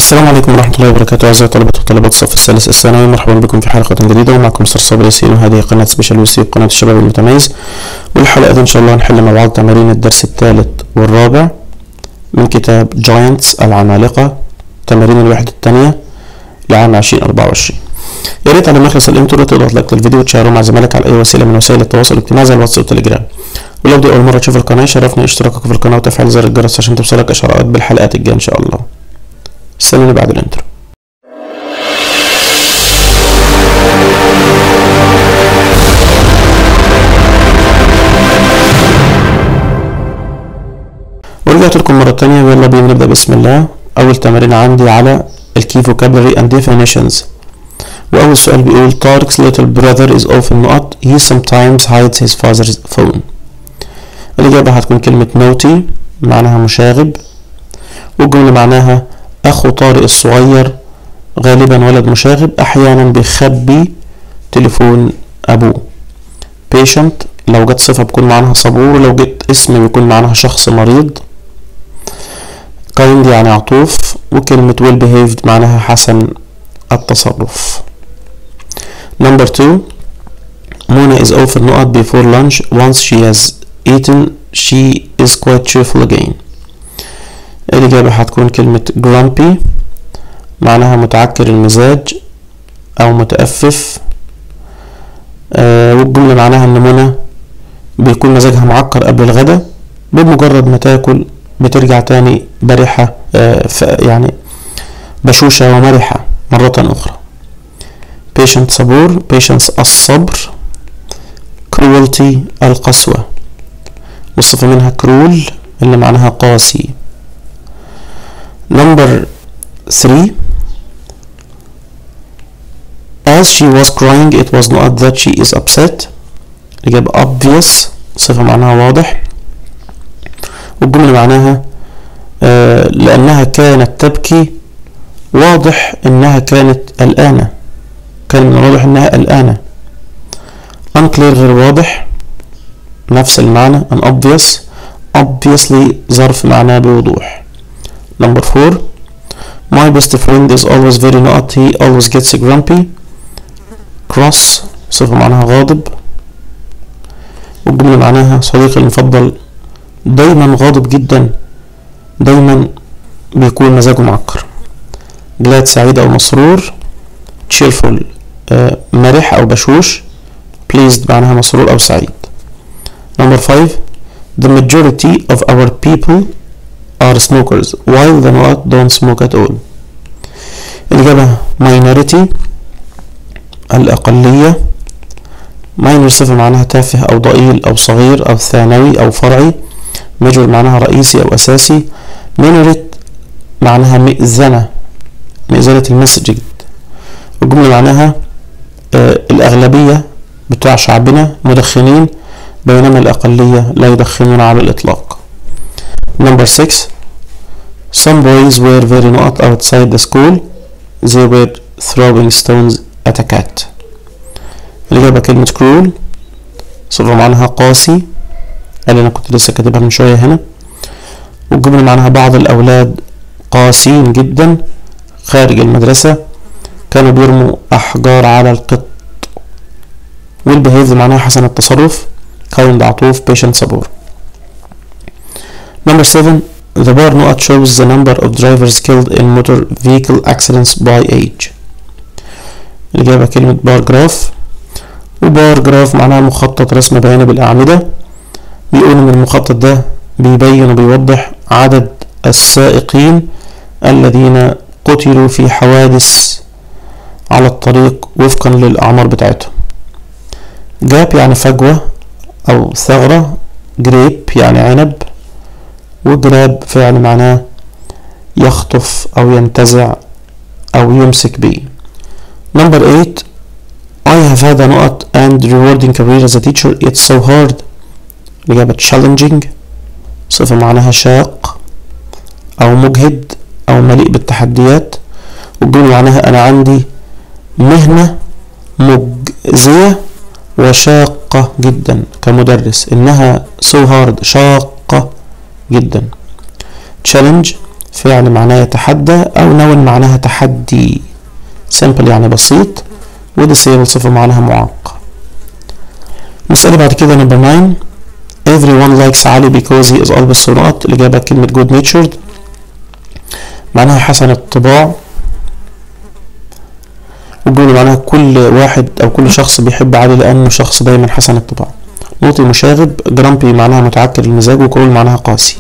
السلام عليكم ورحمة الله وبركاته أعزائي طلبة وطالبات الصف الثالث الثانوي مرحبا بكم في حلقة جديدة ومعكم مستر صابر ياسين وهذه قناة سبيشال وسي قناة الشباب المتميز والحلقة دي إن شاء الله هنحل مع بعض تمارين الدرس الثالث والرابع من كتاب جاينتس العمالقة تمارين الوحدة الثانية لعام 2024 يا ريت على ما يخلص الانترو تضغط لايك للفيديو وتشيره مع زملائك على اي وسيله من وسائل التواصل الاجتماعي زي الواتس والتليجرام ولو دي اول مره تشوف القناه شرفني اشتراكك في القناه وتفعيل زر الجرس عشان توصلك اشعارات بالحلقات الجايه ان شاء الله استنوني بعد الانترو ورجعت لكم مرة تانية ويلا بينا نبدأ بسم الله أول تمرين عندي على الكي vocabulary and definitions وأول سؤال بيقول طارق's little brother is often not he sometimes hides his father's phone الإجابة هتكون كلمة naughty معناها مشاغب والجملة معناها أخو طارق الصغير غالبا ولد مشاغب أحيانا بيخبي تليفون أبوه patient لو جت صفة بيكون معناها صبور ولو جت اسم بيكون معناها شخص مريض kind يعني عطوف وكلمة well behaved معناها حسن التصرف number two Mona is often not before lunch once she has eaten she is quite cheerful again الإجابة هتكون كلمة grumpy معناها متعكر المزاج أو متأفف آه والجملة معناها إن منى بيكون مزاجها معكر قبل الغدا بمجرد ما تاكل بترجع تاني برحة آه يعني بشوشة ومرحة مرة أخرى patient صبور patience الصبر cruelty القسوة والصفة منها cruel اللي معناها قاسي number 3 as she was crying it was not that she is upset الإجابة obvious صفة معناها واضح والجملة معناها آه لأنها كانت تبكي واضح إنها كانت قلقانة كان من الواضح إنها قلقانة unclear غير واضح نفس المعنى unobvious obviously ظرف معناه بوضوح number four my best friend is always very not he always gets grumpy cross صفة معناها غاضب والجملة معناها صديقي المفضل دايما غاضب جدا دايما بيكون مزاجه معكر glad سعيد أو مسرور cheerful آه مرح أو بشوش pleased معناها مسرور أو سعيد number five the majority of our people are smokers while the not don't smoke at all الإجابة minority الأقلية minor صفة معناها تافه أو ضئيل أو صغير أو ثانوي أو فرعي major معناها رئيسي أو أساسي minority معناها مئذنة مئذنة المسجد الجملة معناها آه الأغلبية بتوع شعبنا مدخنين بينما الأقلية لا يدخنون على الإطلاق number 6 some boys were very not outside the school they were throwing stones at a cat الإجابة كلمة cruel صفة معناها قاسي اللي أنا كنت لسه كاتبها من شوية هنا والجملة معناها بعض الأولاد قاسيين جدا خارج المدرسة كانوا بيرموا أحجار على القط والبيهيف معناها حسن التصرف kind عطوف patient صبور number seven the bar not shows the number of drivers killed in motor vehicle accidents by age الإجابة كلمة بار جراف وبار جراف معناها مخطط رسم بياني بالأعمدة بيقول إن المخطط ده بيبين وبيوضح عدد السائقين الذين قتلوا في حوادث على الطريق وفقا للأعمار بتاعتهم جاب يعني فجوة أو ثغرة جريب يعني عنب وجراب فعل معناه يخطف أو ينتزع أو يمسك بيه Number 8 I have had a not and rewarding career as a teacher it's so hard الإجابة challenging صفة معناها شاق أو مجهد أو مليء بالتحديات والجملة معناها أنا عندي مهنة مجزية وشاقة جدا كمدرس إنها so hard شاقة جدا challenge فعل معناه يتحدى أو نون معناها تحدي simple يعني بسيط وديسيبل صفة معناها معاق المسألة بعد كده نمبر 9 everyone likes علي because he is always so not الإجابة كلمة good natured معناها حسن الطباع والجملة معناها كل واحد أو كل شخص بيحب علي لأنه شخص دايما حسن الطباع نوطي مشاغب جرامبي معناها متعكر المزاج وكرول معناها قاسي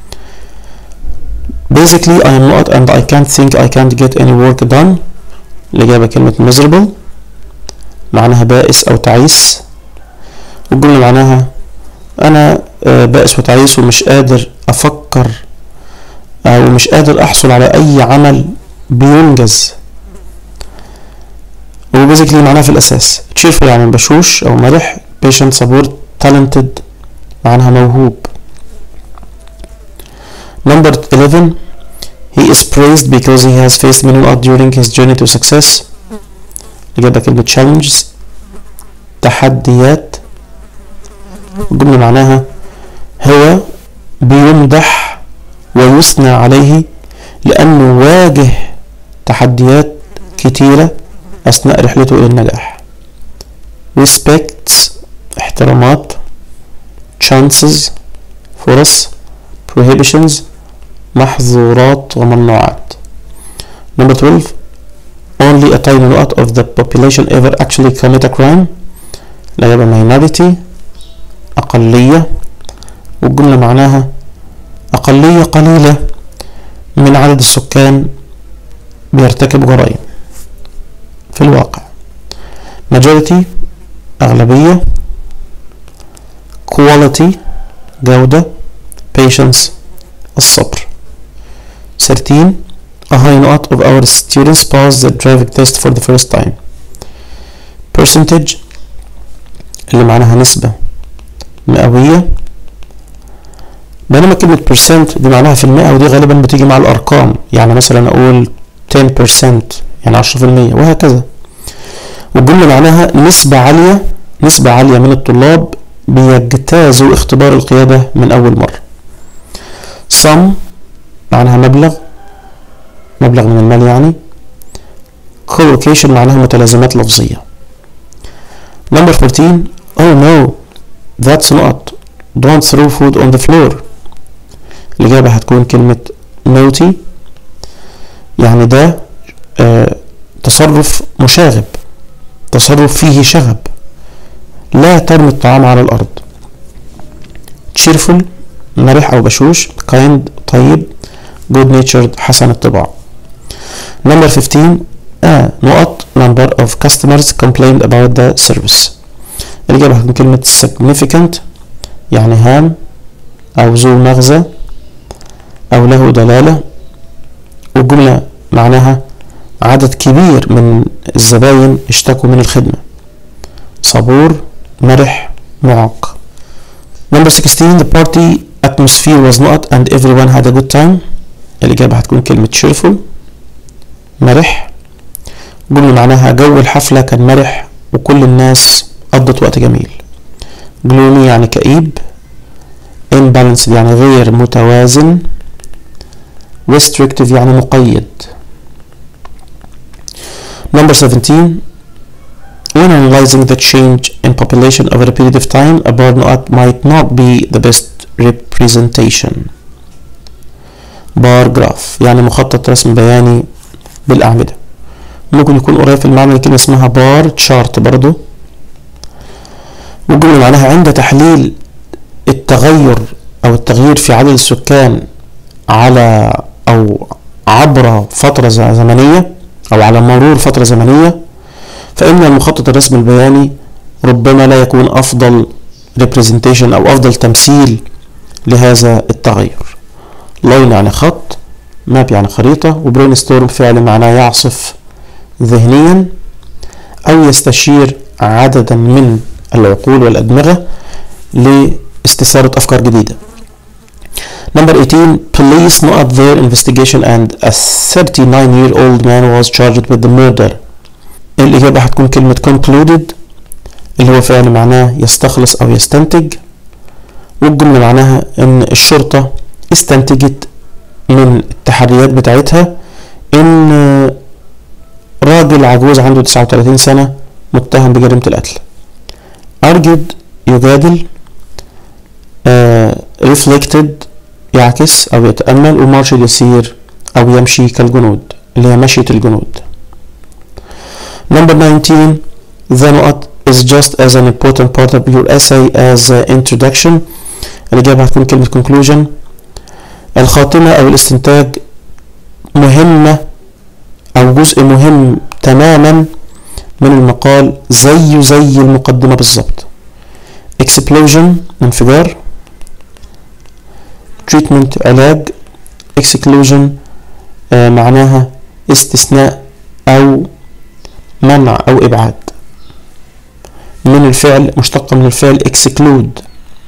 basically I am not and I can't think I can't get any work done الإجابة كلمة miserable معناها بائس أو تعيس والجملة معناها أنا بائس وتعيس ومش قادر أفكر أو مش قادر أحصل على أي عمل بينجز وبيزيكلي معناها في الأساس cheerful يعني بشوش أو مرح patient support talented معناها موهوب number 11 he is praised because he has faced many odds during his journey to success الإجابة كلمة challenges تحديات الجملة معناها هو بيمدح ويثنى عليه لأنه واجه تحديات كتيرة أثناء رحلته إلى النجاح respects احترامات chances فرص prohibitions محظورات وممنوعات number 12 only a tiny lot of the population ever actually commit a crime الإجابة minority أقلية والجملة معناها أقلية قليلة من عدد السكان بيرتكب جرائم في الواقع majority أغلبية quality جودة patience الصبر 13 a high note of our students pass the driving test for the first time percentage اللي معناها نسبة مئوية بينما كلمة percent دي معناها في المئة ودي غالبا بتيجي مع الأرقام يعني مثلا أقول 10% يعني 10% وهكذا والجملة معناها نسبة عالية نسبة عالية من الطلاب بيجتازوا اختبار القيادة من أول مرة sum معناها مبلغ مبلغ من المال يعني collocation معناها متلازمات لفظية number 14 oh no that's not don't throw food on the floor الإجابة هتكون كلمة naughty يعني ده آه تصرف مشاغب تصرف فيه شغب لا ترمي الطعام على الأرض cheerful مرح أو بشوش kind طيب good natured حسن الطباع number 15 آه نقط number of customers complained about the service الإجابة هتكون كلمة significant يعني هام أو ذو مغزى أو له دلالة والجملة معناها عدد كبير من الزباين اشتكوا من الخدمة صبور مرح معاق number 16 the party atmosphere was not and everyone had a good time الإجابة هتكون كلمة cheerful مرح جملة معناها جو الحفلة كان مرح وكل الناس قضت وقت جميل gloomy يعني كئيب imbalanced يعني غير متوازن restrictive يعني مقيد number 17 when analyzing the change in population over a period of time a bar might not be the best representation بار جراف يعني مخطط رسم بياني بالأعمدة ممكن يكون قريب في المعنى لكلمة اسمها بار تشارت برضو والجملة معناها عند تحليل التغير أو التغيير في عدد السكان على أو عبر فترة زمنية أو على مرور فترة زمنية فإن المخطط الرسمي البياني ربما لا يكون أفضل representation أو أفضل تمثيل لهذا التغير لاين يعني خط ماب يعني خريطة وبرين ستورم فعل معناه يعصف ذهنيا أو يستشير عددا من العقول والأدمغة لاستثارة أفكار جديدة Number 18 Police not their investigation and a 39 year old man was charged with the murder الإجابة هتكون كلمة concluded اللي هو فعل معناه يستخلص أو يستنتج والجملة معناها إن الشرطة استنتجت من التحريات بتاعتها ان راجل عجوز عنده 39 سنة متهم بجريمة القتل argued يجادل آه reflected يعكس أو يتأمل ومارشال يسير أو يمشي كالجنود اللي هي مشية الجنود number 19 the نقط is just as an important part of your essay as uh, introduction الإجابة هتكون كلمة conclusion الخاتمة أو الاستنتاج مهمة أو جزء مهم تماما من المقال زيه زي المقدمة بالظبط explosion انفجار treatment علاج exclusion آه معناها استثناء أو منع أو إبعاد من الفعل مشتقة من الفعل exclude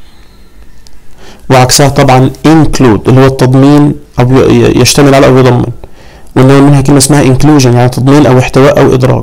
وعكسها طبعا include اللي هو التضمين أو يشتمل على أو يضمن وإنما منها كلمة اسمها inclusion يعني تضمين أو احتواء أو إدراك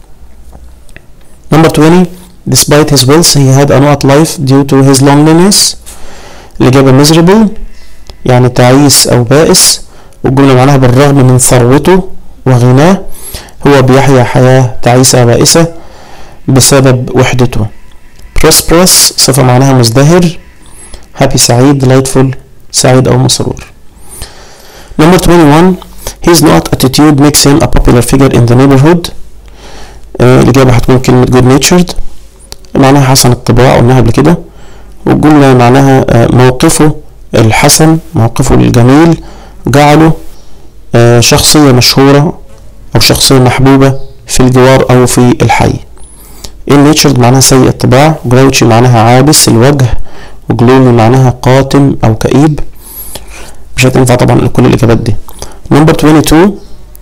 Number 20 Despite his wealth he had a not life due to his loneliness الإجابة miserable يعني تعيس أو بائس والجملة معناها بالرغم من ثروته وغناه هو بيحيا حياة تعيسة بائسة بسبب وحدته prosperous صفة معناها مزدهر happy سعيد delightful سعيد أو مسرور number 21 his not attitude makes him a popular figure in the neighborhood آه الإجابة هتكون كلمة good natured معناها حسن الطباع قلناها قبل كده والجملة معناها آه موقفه الحسن موقفه الجميل جعله آه شخصية مشهورة أو شخصية محبوبة في الجوار أو في الحي النيتشرد معناها سيء الطباع جراوتشي معناها عابس الوجه وجلومي معناها قاتم أو كئيب مش هتنفع طبعا لكل الإجابات دي number 22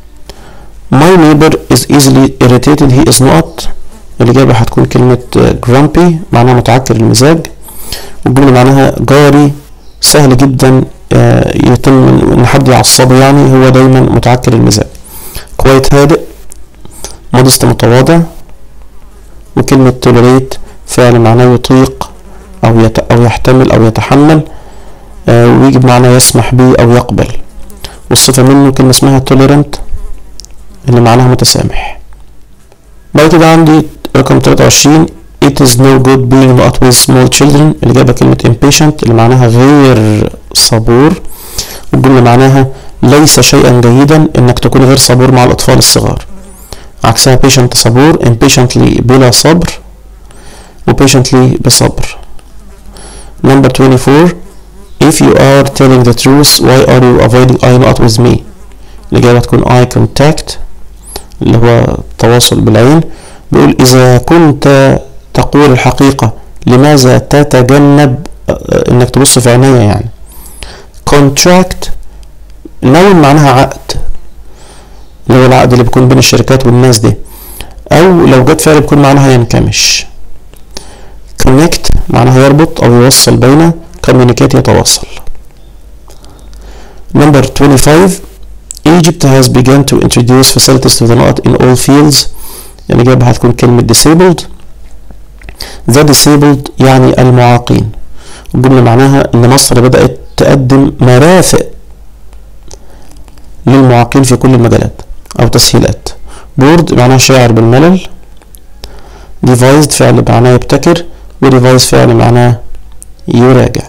my neighbor is easily irritated he is not الإجابة هتكون كلمة grumpy معناها متعكر المزاج والجملة معناها جاري سهل جدا يتم ان حد يعصبه يعني هو دايما متعكر المزاج كويت هادئ مودست متواضع وكلمة tolerate فعل معناه يطيق أو يت أو يحتمل أو يتحمل آه ويجي بمعنى يسمح به أو يقبل والصفة منه كلمة اسمها tolerant اللي معناها متسامح بعد كده عندي رقم 23 it is no good being not with small children الإجابة كلمة impatient اللي معناها غير صبور والجملة معناها ليس شيئا جيدا انك تكون غير صبور مع الأطفال الصغار عكسها patient صبور impatiently بلا صبر و patiently بصبر number 24 if you are telling the truth why are you avoiding eye not with me الإجابة تكون eye contact اللي هو التواصل بالعين بيقول إذا كنت تقول الحقيقة لماذا تتجنب إنك تبص في عينيا يعني contract نون معناها عقد اللي هو العقد اللي بيكون بين الشركات والناس دي أو لو جت فعل بيكون معناها ينكمش connect معناها يربط أو يوصل بين communicate يتواصل number 25 Egypt has begun to introduce facilities to the not in all fields يعني الإجابة هتكون كلمة disabled the disabled يعني المعاقين الجملة معناها إن مصر بدأت تقدم مرافق للمعاقين في كل المجالات أو تسهيلات بورد معناها شاعر بالملل devised فعل معناه يبتكر وديفايس فعل معناه يراجع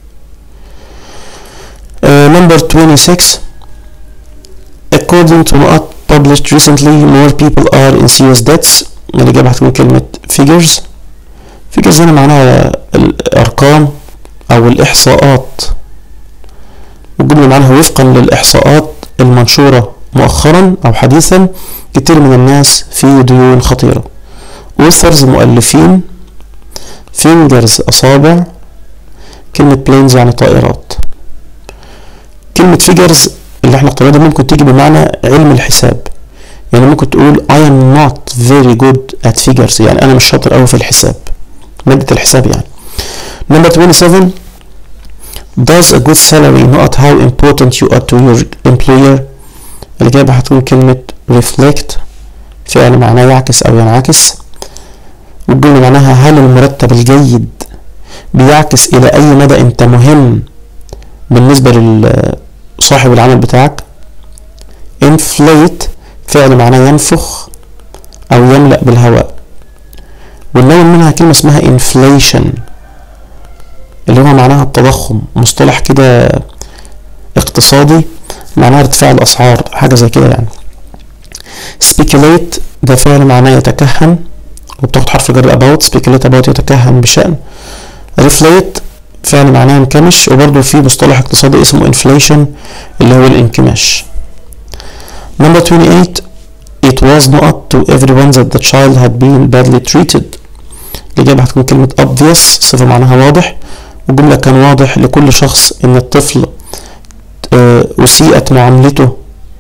uh, number 26 according to not published recently more people are in serious debts الإجابة هتكون كلمة figures figures هنا معناها الأرقام أو الإحصاءات والجملة معناها وفقا للإحصاءات المنشورة مؤخرا أو حديثا كتير من الناس في ديون خطيرة authors مؤلفين fingers أصابع كلمة planes يعني طائرات كلمة figures اللي احنا اخترناها ممكن تيجي بمعنى علم الحساب يعني ممكن تقول I am not very good at figures يعني أنا مش شاطر أوي في الحساب مادة الحساب يعني number 27 does a good salary not how important you are to your employer الإجابة هتكون كلمة reflect فعل معناه يعكس أو ينعكس والجملة معناها هل المرتب الجيد بيعكس إلى أي مدى أنت مهم بالنسبة صاحب العمل بتاعك inflate فعل معناه ينفخ أو يملأ بالهواء ونلون منها كلمة اسمها inflation اللي هو معناها التضخم مصطلح كده اقتصادي معناها ارتفاع الأسعار حاجة زي كده يعني speculate ده فعل معناه يتكهن وبتاخد حرف جر about speculate about يتكهن بشأن reflate فعل معناه ينكمش وبرضه في مصطلح اقتصادي اسمه inflation اللي هو الانكماش number 28 it was not to everyone that the child had been badly treated الإجابة هتكون كلمة obvious صفة معناها واضح والجملة كان واضح لكل شخص إن الطفل أسيئت معاملته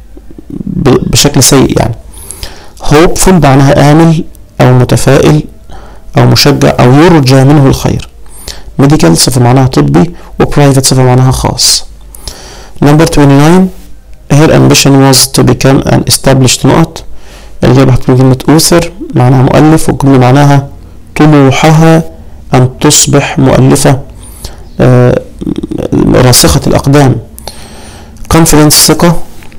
بشكل سيء يعني hopeful معناها آمل أو متفائل أو مشجع أو يرجى منه الخير medical صفة معناها طبي و private صفة معناها خاص number 29 her ambition was to become an established نقط الإجابة هتكون كلمة author معناها مؤلف والجملة معناها طموحها أن تصبح مؤلفة آه راسخة الأقدام confidence ثقة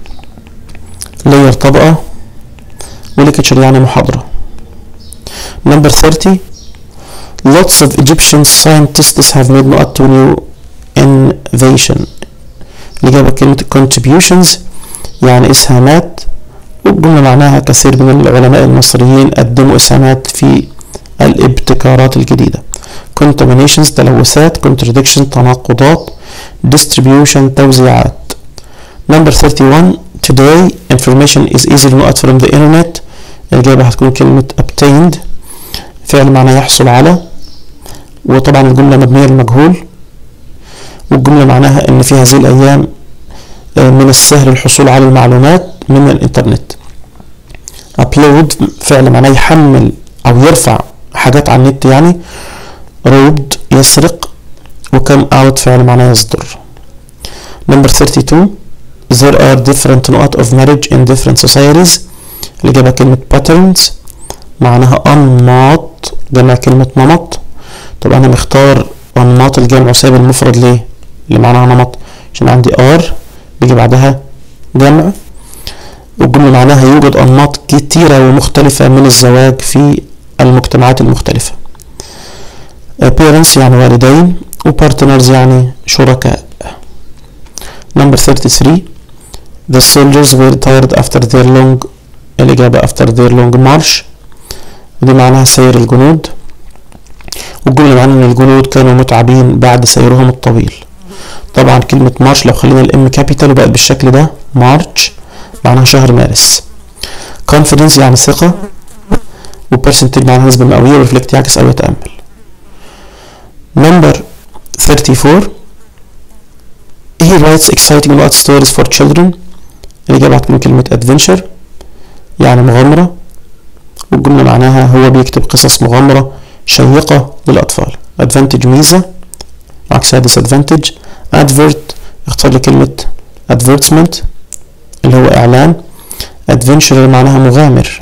layer طبقة وليكتشر يعني محاضرة number 30 lots of Egyptian scientists have made not to new innovation الإجابة كلمة contributions يعني إسهامات والجملة معناها كثير من العلماء المصريين قدموا إسهامات في الابتكارات الجديدة contaminations تلوثات contradiction تناقضات distribution توزيعات number 31 today information is easily not from the internet الإجابة هتكون كلمة obtained فعل معناه يحصل على وطبعا الجملة مبنية للمجهول والجملة معناها إن في هذه الأيام من السهل الحصول على المعلومات من الإنترنت upload فعل معناه يحمل أو يرفع حاجات على النت يعني robbed يسرق وكم out فعل معناه يصدر number 32 there are different نقط of marriage in different societies الإجابة كلمة patterns معناها أنماط جمع كلمة نمط طب أنا مختار أنماط الجمع وسايب المفرد ليه؟ اللي معناها نمط عشان عندي R بيجي بعدها جمع والجملة معناها يوجد أنماط كتيرة ومختلفة من الزواج في المجتمعات المختلفة parents يعني والدين و partners يعني شركاء number 33 the soldiers were tired after their long الإجابة after their long march ودي معناها سير الجنود والجملة معناها إن الجنود كانوا متعبين بعد سيرهم الطويل طبعا كلمة مارش لو خلينا الام كابيتال وبقت بالشكل ده مارش معناها شهر مارس confidence يعني ثقة وبرسنتج معناها نسبة مئوية وريفلكت يعكس أو يتأمل number 34 he writes exciting not stories for children الإجابة هتكون كلمة adventure يعني مغامرة والجملة معناها هو بيكتب قصص مغامرة شيقة للأطفال advantage ميزة عكسها disadvantage advert اختار لي كلمة advertisement اللي هو إعلان adventure معناها مغامر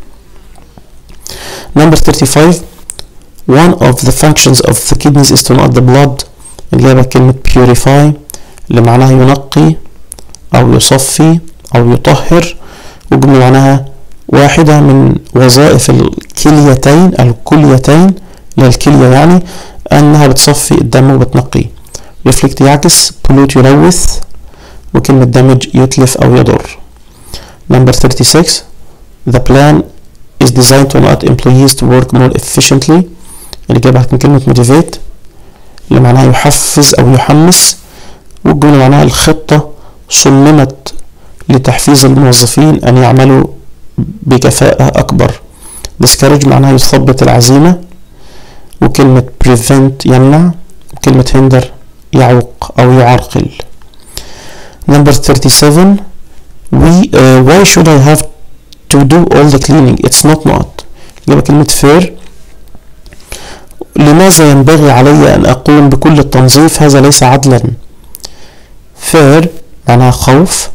number 35 one of the functions of the kidneys is to not the blood الإجابة كلمة purify اللي معناها ينقي أو يصفي أو يطهر والجملة معناها واحدة من وظائف الكليتين الكليتين للكلية يعني أنها بتصفي الدم وبتنقيه ريفلكت يعكس بولوت يلوث وكلمة دمج يتلف أو يضر number 36 the plan is designed to allow employees to work more efficiently الإجابة هتكون كلمة motivate اللي معناها يحفز أو يحمس والجملة معناها الخطة صممت لتحفيز الموظفين أن يعملوا بكفاءة أكبر discourage معناها يثبط العزيمة وكلمة prevent يمنع وكلمة hinder يعوق أو يعرقل number 37 we uh, why should I have to do all the cleaning it's not not يبقى كلمة fair لماذا ينبغي علي أن أقوم بكل التنظيف هذا ليس عدلا fair معناها خوف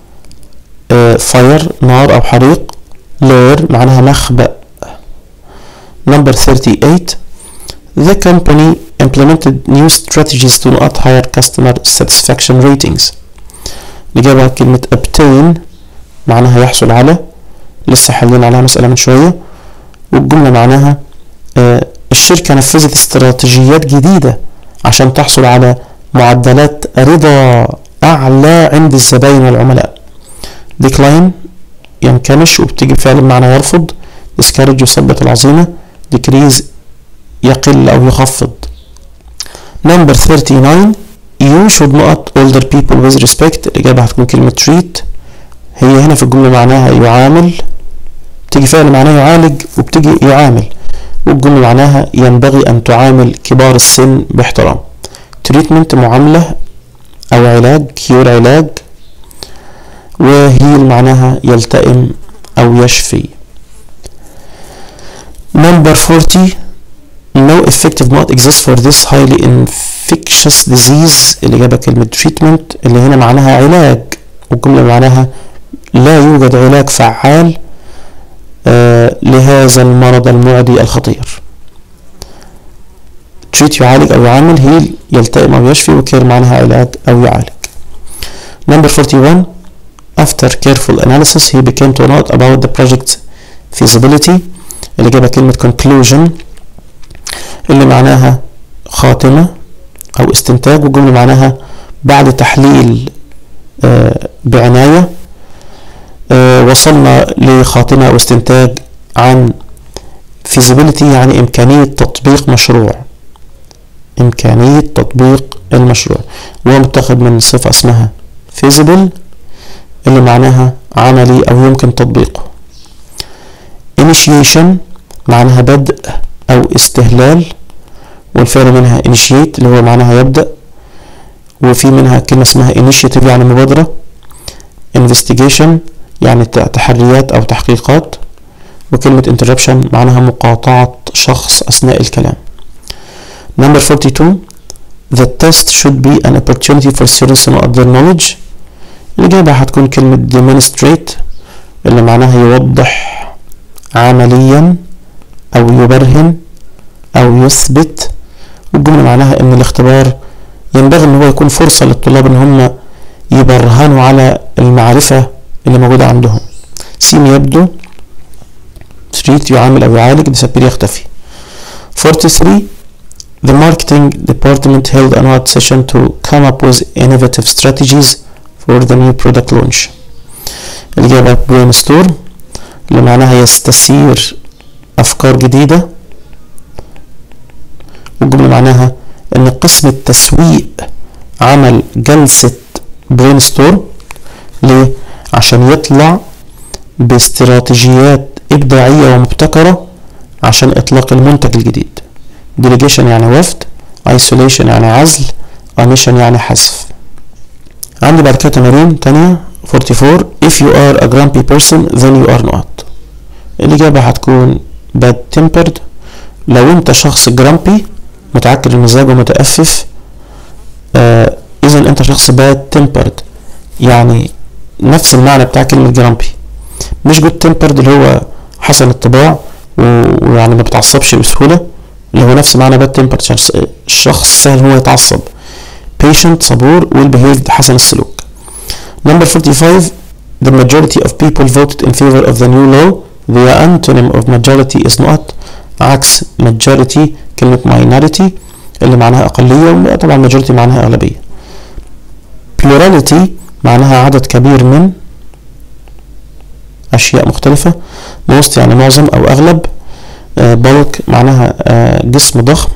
فاير نار أو حريق lair معناها مخبأ number 38 the company implemented new strategies to not higher customer satisfaction ratings الإجابة كلمة obtain معناها يحصل على لسه حلين عليها مسألة من شوية والجملة معناها آه الشركة نفذت استراتيجيات جديدة عشان تحصل على معدلات رضا أعلى عند الزبائن والعملاء decline ينكمش وبتيجي فعل بمعنى يرفض discourage يثبت العظيمة decrease يقل أو يخفض number 39 you should not older people with respect الإجابة هتكون كلمة treat هي هنا في الجملة معناها يعامل بتيجي فعل معناه يعالج وبتيجي يعامل والجملة معناها ينبغي أن تعامل كبار السن باحترام treatment معاملة أو علاج كيور علاج وهيل معناها يلتئم أو يشفي number 40 no effective mode exists for this highly infectious disease الإجابة كلمة treatment اللي هنا معناها علاج والجملة معناها لا يوجد علاج فعال آه لهذا المرض المعدي الخطير treat يعالج أو يعامل هيل يلتئم أو يشفي وكير معناها علاج أو يعالج number 41 after careful analysis he became to know about the project's feasibility الإجابة كلمة conclusion اللي معناها خاتمة أو استنتاج والجملة معناها بعد تحليل آه بعناية آه وصلنا لخاتمة أو استنتاج عن feasibility يعني إمكانية تطبيق مشروع إمكانية تطبيق المشروع وهو متخذ من صفة اسمها feasible اللي معناها عملي أو يمكن تطبيقه initiation معناها بدء أو استهلال والفعل منها initiate اللي هو معناها يبدأ وفي منها كلمة اسمها initiative يعني مبادرة investigation يعني تحريات أو تحقيقات وكلمة interruption معناها مقاطعة شخص أثناء الكلام number 42 the test should be an opportunity for students to know their knowledge الإجابة هتكون كلمة demonstrate اللي معناها يوضح عمليا أو يبرهن أو يثبت والجملة معناها إن الاختبار ينبغي إن هو يكون فرصة للطلاب إن هم يبرهنوا على المعرفة اللي موجودة عندهم سين يبدو تريت يعامل أو يعالج disappear يختفي 43 The marketing department held an art session to come up with innovative strategies for the new product launch. الإجابة brainstorm اللي معناها يستثير أفكار جديدة والجملة معناها إن قسم التسويق عمل جلسة brainstorm ليه؟ عشان يطلع باستراتيجيات إبداعية ومبتكرة عشان إطلاق المنتج الجديد delegation يعني وفد isolation يعني عزل omission يعني حذف عندي بعد كده تمارين تانية 44 if you are a grumpy person then you are not الإجابة هتكون bad tempered لو أنت شخص grumpy متعكر المزاج ومتأفف آه إذا أنت شخص bad tempered يعني نفس المعنى بتاع كلمة grumpy مش good tempered اللي هو حسن الطباع ويعني ما بتعصبش بسهولة اللي هو نفس معنى bad tempered الشخص سهل هو يتعصب patient صبور well behaved حسن السلوك number 45 the majority of people voted in favor of the new law the antonym of majority is not عكس majority كلمة minority اللي معناها أقلية طبعا majority معناها أغلبية plurality معناها عدد كبير من أشياء مختلفة most يعني معظم أو أغلب bulk معناها جسم ضخم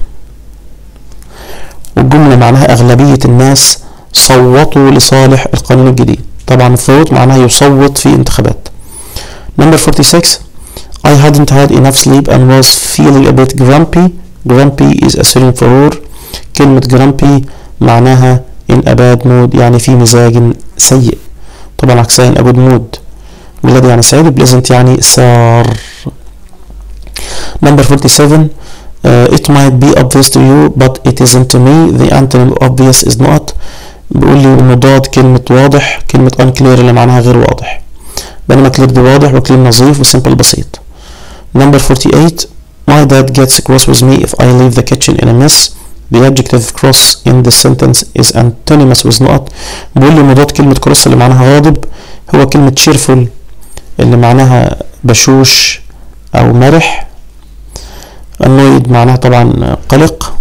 والجملة معناها أغلبية الناس صوتوا لصالح القانون الجديد طبعا vote معناها يصوت في انتخابات number 46 I hadn't had enough sleep and was feeling a bit grumpy grumpy is a synonym for كلمة grumpy معناها in a bad mood يعني في مزاج سيء طبعا عكسها in a good mood بلاد يعني سعيد pleasant يعني سار number 47 uh, it might be obvious to you but it isn't to me the antonym of obvious is not بيقول لي مضاد كلمة واضح كلمة unclear اللي معناها غير واضح بينما clear دي واضح وclear نظيف وsimple بسيط number 48 my dad gets cross with me if I leave the kitchen in a mess the adjective cross in the sentence is antonymous with نقط بيقول لي مضاد كلمة cross اللي معناها غاضب هو كلمة cheerful اللي معناها بشوش أو مرح annoyed معناها طبعا قلق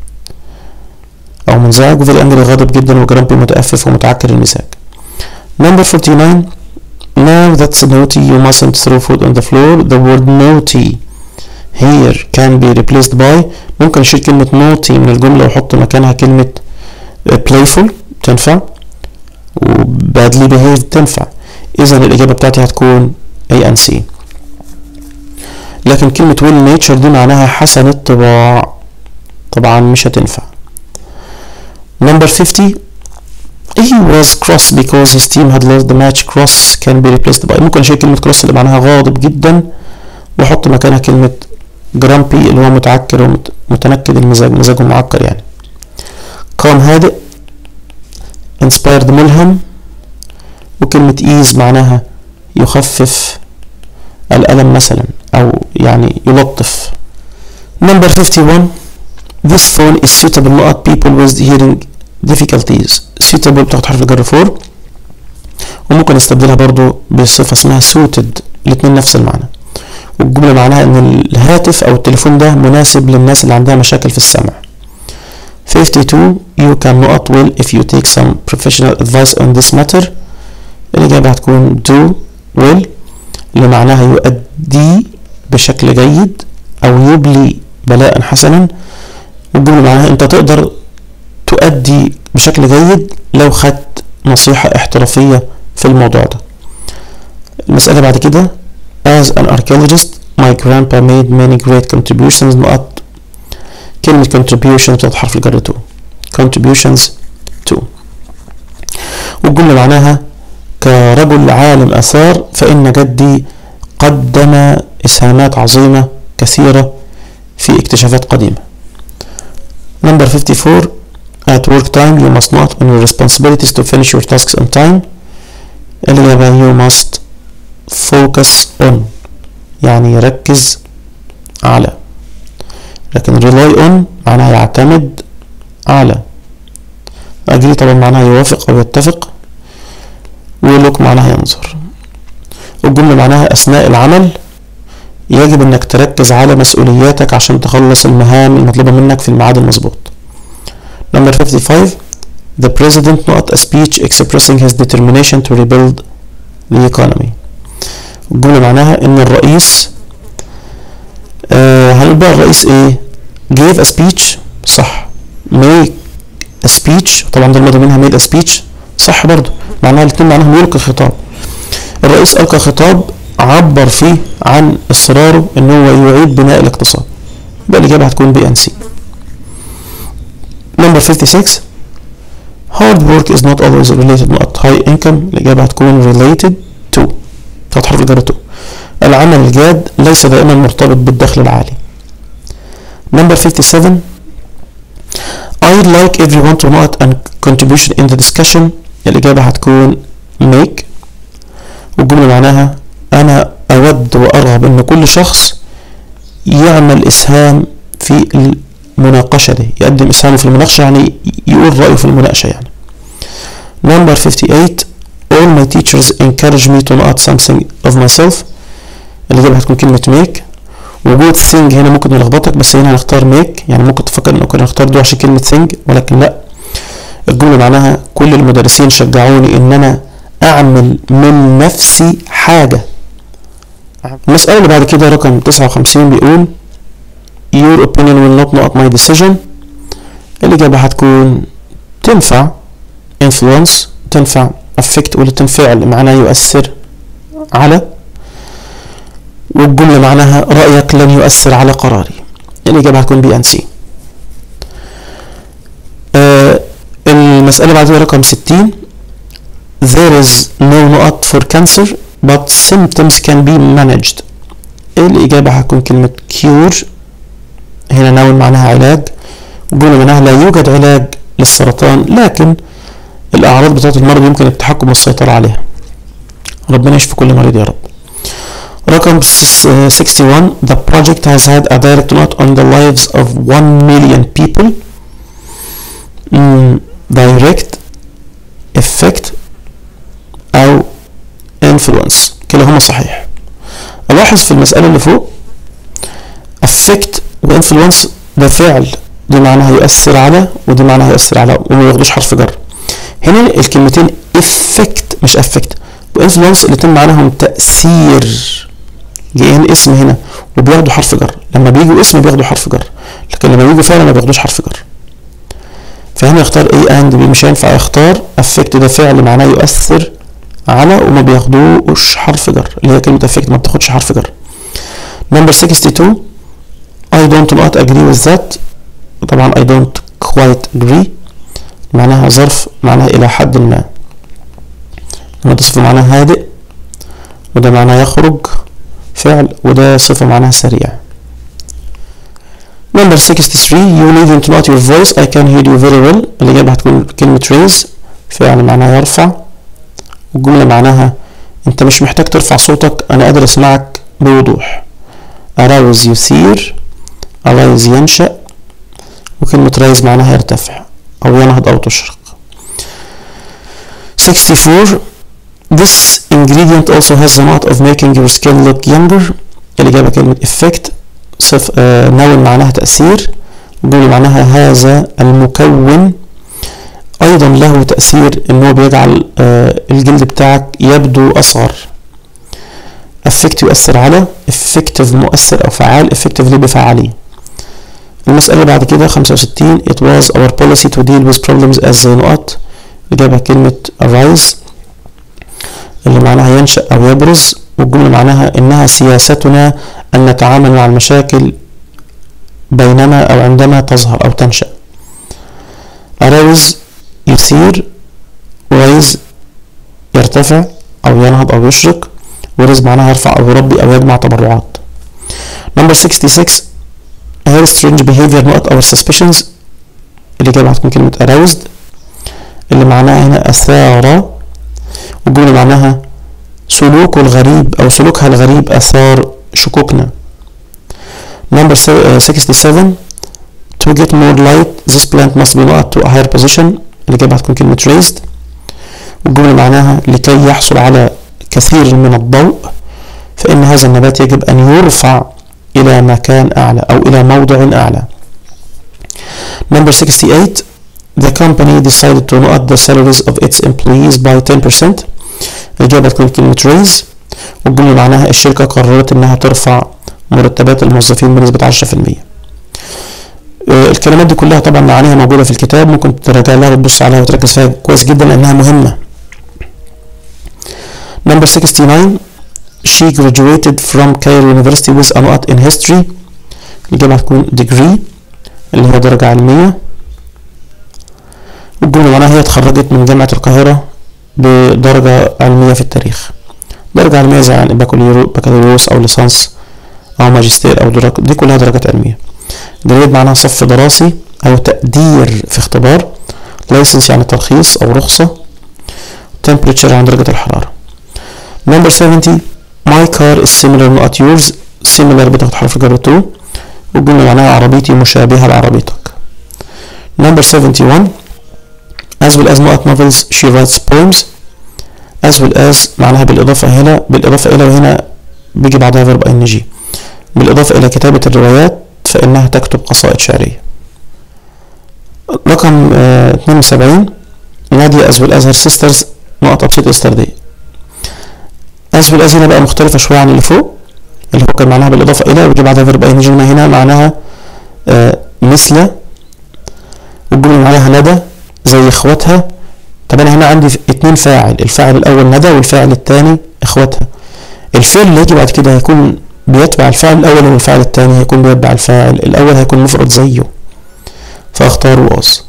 أو منزعج وفي الأنجلي غاضب جدا وجرامبي متأفف ومتعكر المزاج number 49 now that's naughty you mustn't throw food on the floor the word naughty here can be replaced by ممكن اشيل كلمة naughty من الجملة واحط مكانها كلمة playful تنفع و badly behaved تنفع اذا الاجابة بتاعتي هتكون A and C لكن كلمة well nature دي معناها حسن الطباع طبعا مش هتنفع number 50 he was cross because his team had lost the match cross can be replaced by ممكن اشيل كلمة cross اللي معناها غاضب جدا واحط مكانها كلمة جرامبي اللي هو متعكر ومتنكد المزاج مزاجه معكر يعني calm هادئ inspired ملهم وكلمة ease معناها يخفف الألم مثلا أو يعني يلطف number 51 this phone is suitable not people with hearing difficulties suitable بتاخد حرف الجر فور وممكن نستبدلها برضو بصفة اسمها suited الاتنين نفس المعنى والجملة معناها ان الهاتف او التليفون ده مناسب للناس اللي عندها مشاكل في السمع 52 you can not well if you take some professional advice on this matter الإجابة هتكون do well اللي معناها يؤدي بشكل جيد أو يبلي بلاء حسنا والجملة معناها أنت تقدر تؤدي بشكل جيد لو خدت نصيحة احترافية في الموضوع ده المسألة بعد كده as an archaeologist my grandpa made many great contributions نقط كلمة contribution بتاعت حرف الجر to contributions to والجملة معناها كرجل عالم آثار فإن جدي قدم إسهامات عظيمة كثيرة في اكتشافات قديمة number 54 at work time you must not on your responsibilities to finish your tasks on time الإجابة you must focus on يعني يركز على لكن rely on معناها يعتمد على agree طبعا معناها يوافق أو يتفق ولوك معناها ينظر الجملة معناها أثناء العمل يجب أنك تركز على مسؤولياتك عشان تخلص المهام المطلوبة منك في الميعاد المظبوط Number 55 The president not a speech expressing his determination to rebuild the economy الجملة معناها ان الرئيس آه هنقول بقى الرئيس ايه gave a speech صح make a speech طبعا ده الماضي منها made a speech صح برضو معناها الاتنين معناهم يلقي خطاب الرئيس ألقى خطاب عبر فيه عن إصراره إن هو يعيد بناء الاقتصاد يبقى الإجابة هتكون بي ان سي Number 56 Hard work is not always related not high income الإجابة هتكون related to تحت حرف الجر to العمل الجاد ليس دائما مرتبط بالدخل العالي Number 57 I'd like everyone to not and contribution in the discussion الإجابة هتكون make والجملة معناها أنا أود وأرغب أن كل شخص يعمل إسهام في المناقشة دي يقدم إسهامه في المناقشة يعني يقول رأيه في المناقشة يعني Number 58 All my teachers encourage me to not something of myself الإجابة هتكون كلمة make وجود thing هنا ممكن يلخبطك بس هنا هنختار make يعني ممكن تفكر إنه كنا نختار دو عشان كلمة thing ولكن لأ الجملة معناها كل المدرسين شجعوني إن أنا أعمل من نفسي حاجة المسألة اللي بعد كده رقم 59 بيقول Your opinion will not not my decision الإجابة هتكون تنفع influence تنفع affect واللي تنفعل معناه يؤثر على والجملة معناها رأيك لن يؤثر على قراري الإجابة هتكون بي أن سي المسألة بعد رقم 60 There is no نقط for cancer but symptoms can be managed الإجابة هتكون كلمة cure هنا نون معناها علاج والجملة معناها لا يوجد علاج للسرطان لكن الأعراض بتاعة المرض يمكن التحكم والسيطرة عليها ربنا يشفي كل مريض يا رب رقم 61 The project has had a direct note on the lives of 1 million people مم، direct effect أو influence كلاهما صحيح ألاحظ في المسألة اللي فوق affect و influence ده فعل دي معناها يؤثر على ودي معناها يؤثر على وما ياخدوش حرف جر هنا الكلمتين effect مش affect و influence الاتنين معناهم تأثير جه هنا اسم هنا وبياخدوا حرف جر لما بيجوا اسم بياخدوا حرف جر لكن لما بيجوا فعل ما بياخدوش حرف جر فهنا يختار A and B مش هينفع يختار affect ده فعل معناه يؤثر على وما بياخدوش حرف جر اللي هي كلمة affect ما بتاخدش حرف جر number 62 I don't not agree with that طبعا I don't quite agree معناها ظرف معناها إلى حد ما لما ده صفة معناها هادئ وده معناه يخرج فعل وده صفة معناها سريع number 63 you need to not your voice I can hear you very well الإجابة هتكون كلمة raise فعل معناها يرفع والجملة معناها أنت مش محتاج ترفع صوتك أنا قادر أسمعك بوضوح arouse يثير arise ينشأ وكلمة raise معناها يرتفع أو ينهض أو تشرق 64 This ingredient also has the knot of making your skin look younger الإجابة كلمة effect صف آه نون معناها تأثير الجملة معناها هذا المكون أيضا له تأثير إن هو بيجعل آه الجلد بتاعك يبدو أصغر effect يؤثر على effective مؤثر أو فعال effectively بفعالية المسألة بعد كده 65 it was our policy to deal with problems as they not الإجابة كلمة arise اللي معناها ينشأ أو يبرز والجملة معناها إنها سياستنا أن نتعامل مع المشاكل بينما أو عندما تظهر أو تنشأ arouse يثير raise يرتفع أو ينهض أو يشرق ورز معناها يرفع أو يربي أو يجمع تبرعات number 66 her strange behavior not our suspicions الإجابة هتكون كلمة aroused اللي معناها هنا أثار والجملة معناها سلوكه الغريب أو سلوكها الغريب أثار شكوكنا number 67 to get more light this plant must be brought to a higher position الإجابة هتكون كلمة raised والجملة معناها لكي يحصل على كثير من الضوء فإن هذا النبات يجب أن يرفع إلى مكان أعلى أو إلى موضع أعلى number 68 the company decided to not the salaries of its employees by 10% الإجابة تكون كلمة raise والجملة معناها الشركة قررت إنها ترفع مرتبات الموظفين بنسبة 10% الكلمات دي كلها طبعا معانيها موجودة في الكتاب ممكن تراجع لها وتبص عليها وتركز فيها كويس جدا لأنها مهمة Number 69 She graduated from Cairo University with a NOT in history الإجابة هتكون degree اللي هي درجة علمية والجملة معناها هي اتخرجت من جامعة القاهرة بدرجة علمية في التاريخ درجة علمية زي يعني بكالوريوس أو ليسانس أو ماجستير أو درجة دي كلها درجات علمية جريد معناها صف دراسي أو تقدير في اختبار لايسنس يعني ترخيص أو رخصة temperature يعني درجة الحرارة number 70 my car is similar not yours similar بتاخد حرف جر to والجملة معناها عربيتي مشابهة لعربيتك number 71 as well as not novels she writes poems as well as معناها بالإضافة هنا بالإضافة إلى وهنا بيجي بعدها verb ing بالإضافة إلى كتابة الروايات فإنها تكتب قصائد شعرية رقم اه 72 نادية as well as her sisters نقط upset yesterday as well as هنا بقى مختلفة شوية عن اللي فوق اللي هو كان معناها بالإضافة إلى ويجي بعدها verb ing هنا معناها اه مثل والجملة معناها ندى زي اخواتها طب انا هنا عندي اتنين فاعل الفاعل الاول ندى والفاعل الثاني اخواتها الفعل اللي يجي بعد كده هيكون بيتبع الفاعل الاول والفاعل الثاني هيكون بيتبع الفاعل الاول هيكون مفرد زيه فاختار واز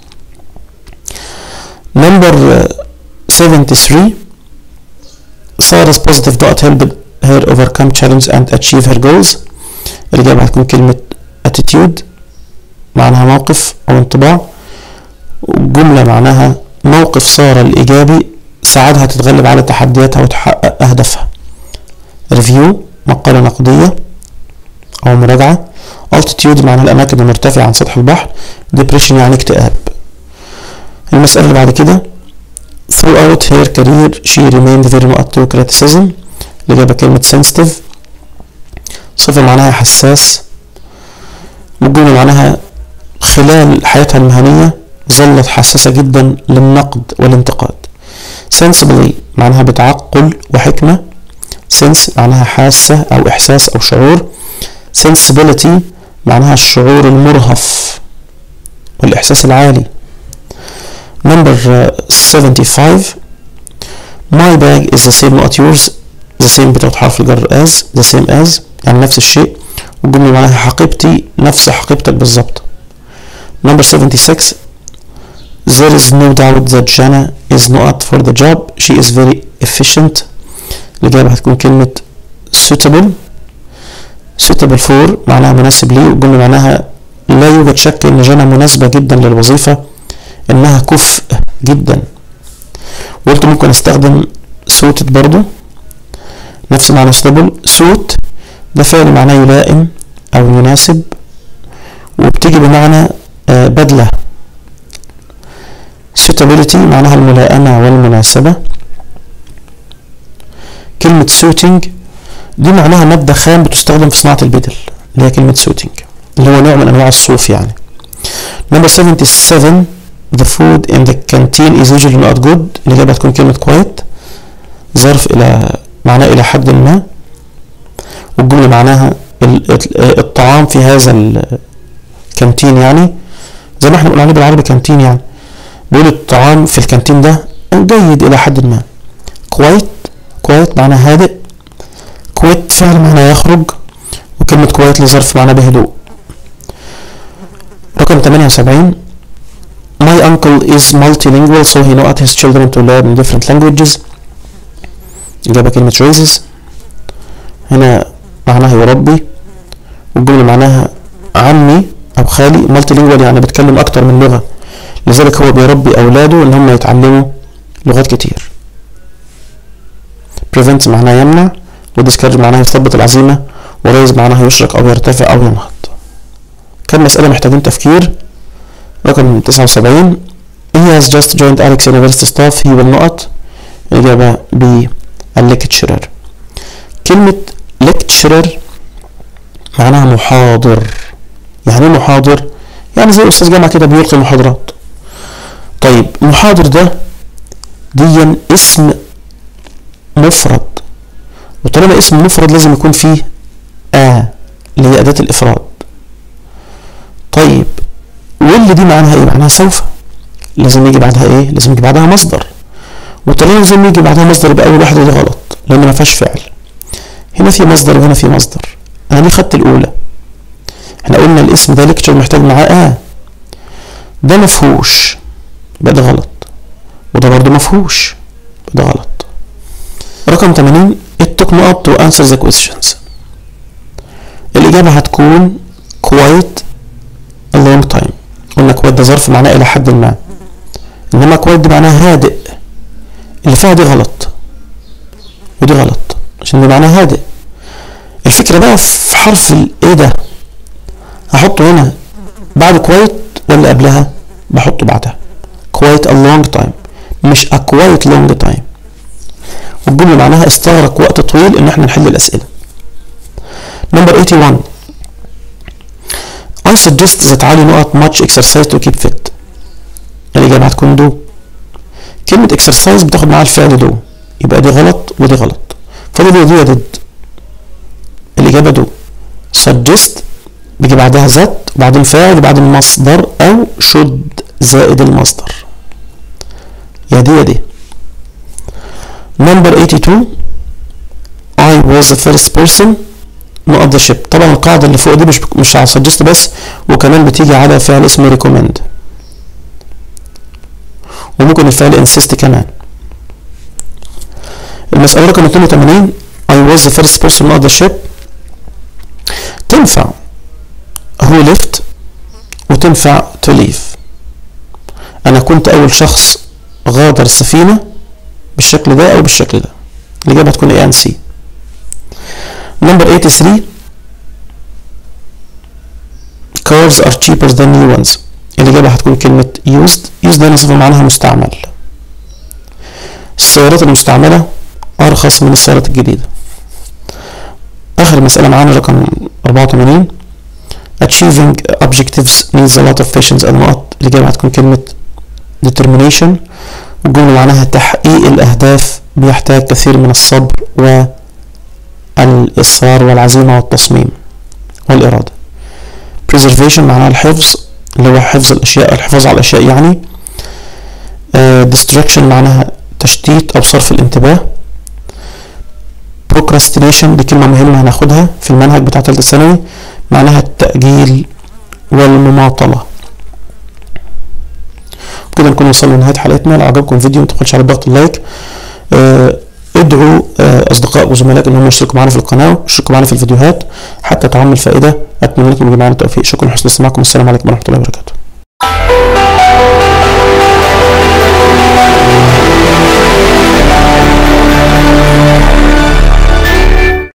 نمبر 73 Sarah's positive dot helped her overcome challenge and achieve her goals الإجابة هتكون كلمة attitude معناها موقف أو انطباع جملة معناها موقف سارة الإيجابي ساعدها تتغلب على تحدياتها وتحقق أهدافها ريفيو مقالة نقدية أو مراجعة altitude معناها الأماكن المرتفعة عن سطح البحر depression يعني اكتئاب المسألة اللي بعد كده throughout her career she remained very much to criticism الإجابة كلمة sensitive صفة معناها حساس والجملة معناها خلال حياتها المهنية ظلت حساسة جدا للنقد والانتقاد sensibly معناها بتعقل وحكمة sense معناها حاسة أو إحساس أو شعور sensibility معناها الشعور المرهف والإحساس العالي number uh, 75 my bag is the same not yours the same بتاخد حرف الجر as the same as يعني نفس الشيء والجملة معناها حقيبتي نفس حقيبتك بالظبط number 76 there is no doubt that Jana is not for the job she is very efficient الإجابة هتكون كلمة suitable suitable for معناها مناسب ليه والجملة معناها لا يوجد شك إن جانا مناسبة جدا للوظيفة إنها كفء جدا وقلت ممكن استخدم suited برضو نفس معنى suitable suit ده فعل معناه يلائم أو يناسب وبتيجي بمعنى آه بدلة suitability معناها الملائمة والمناسبة كلمة suiting دي معناها مادة خام بتستخدم في صناعة البدل اللي هي كلمة suiting اللي هو نوع من أنواع الصوف يعني number 77 the food in the canteen is usually not good الإجابة هتكون كلمة quiet ظرف إلى معناه إلى حد ما والجملة معناها الطعام في هذا الكانتين يعني زي ما احنا بنقول عليه بالعربي كانتين يعني بيقول الطعام في الكانتين ده جيد إلى حد ما كويت كويت معناه هادئ كويت فعل معناه يخرج وكلمة كويت لظرف معناه بهدوء رقم 78 My uncle is multilingual so he knows his children to learn different languages إجابة كلمة raises هنا معناها يربي والجملة معناها عمي أو خالي multilingual يعني بيتكلم أكتر من لغة لذلك هو بيربي أولاده إن هم يتعلموا لغات كتير prevent معناها يمنع وديسكارج معناها يثبت العزيمة ورايز معناها يشرق أو يرتفع أو ينهض كم مسألة محتاجين تفكير رقم 79 He has just joined Alex University staff he will not الإجابة B lecturer كلمة lecturer معناها محاضر يعني ايه محاضر يعني زي أستاذ جامعة كده بيلقي محاضرات طيب محاضر ده ديا اسم مفرد وطالما اسم مفرد لازم يكون فيه آ اللي هي أداة الإفراد طيب واللي دي معناها ايه معناها سوف لازم يجي بعدها ايه لازم يجي بعدها مصدر وطالما لازم يجي بعدها مصدر يبقى اول واحده دي غلط لان ما فيهاش فعل هنا في مصدر وهنا في مصدر انا ليه خدت الاولى احنا قلنا الاسم ده ليكتشر محتاج معاه اه ده مفهوش يبقى ده غلط وده برضه مفهوش ده غلط رقم 80 it took me up to answer the questions الإجابة هتكون quite a long time قلنا quite ده ظرف معناه إلى حد ما إنما quite دي معناها هادئ اللي فيها دي غلط ودي غلط عشان دي معناها هادئ الفكرة بقى في حرف الايه ده هحطه هنا بعد quite ولا قبلها بحطه بعدها quite a long time مش a quite long time والجملة معناها استغرق وقت طويل ان احنا نحل الاسئلة number 81 I suggest that علي نقط much exercise to keep fit الإجابة هتكون do كلمة exercise بتاخد معاها الفعل do يبقى دي غلط ودي غلط فاضل دي ضد الإجابة do suggest بيجي بعدها ذات وبعدين فاعل وبعدين مصدر أو should زائد المصدر يا دي يا دي number 82 I was the first person نقط the ship طبعا القاعدة اللي فوق دي مش مش على suggest بس وكمان بتيجي على فعل اسمه recommend وممكن الفعل insist كمان المسألة رقم 82 I was the first person نقط the ship تنفع who left وتنفع to leave أنا كنت أول شخص غادر السفينة بالشكل ده أو بالشكل ده الإجابة هتكون A and C number 83 cars are cheaper than new ones الإجابة هتكون كلمة used used هنا صفة معناها مستعمل السيارات المستعملة أرخص من السيارات الجديدة آخر مسألة معانا رقم 84 achieving objectives needs a lot of patience النقط الإجابة هتكون كلمة determination والجملة معناها تحقيق الأهداف بيحتاج كثير من الصبر والإصرار والعزيمة والتصميم والإرادة preservation معناها الحفظ اللي هو حفظ الأشياء الحفاظ على الأشياء يعني uh, distraction معناها تشتيت أو صرف الانتباه procrastination دي كلمة مهمة هناخدها في المنهج بتاع تالتة ثانوي معناها التأجيل والمماطلة كده نكون وصلنا لنهاية حلقتنا لو عجبكم الفيديو متبخلش على ضغط اللايك آه ادعوا آه اصدقاء وزملاء انهم يشتركوا معنا في القناه ويشتركوا معنا في الفيديوهات حتى تعم الفائده اتمنى لكم جميعا التوفيق شكرا لحسن استماعكم والسلام عليكم ورحمه الله وبركاته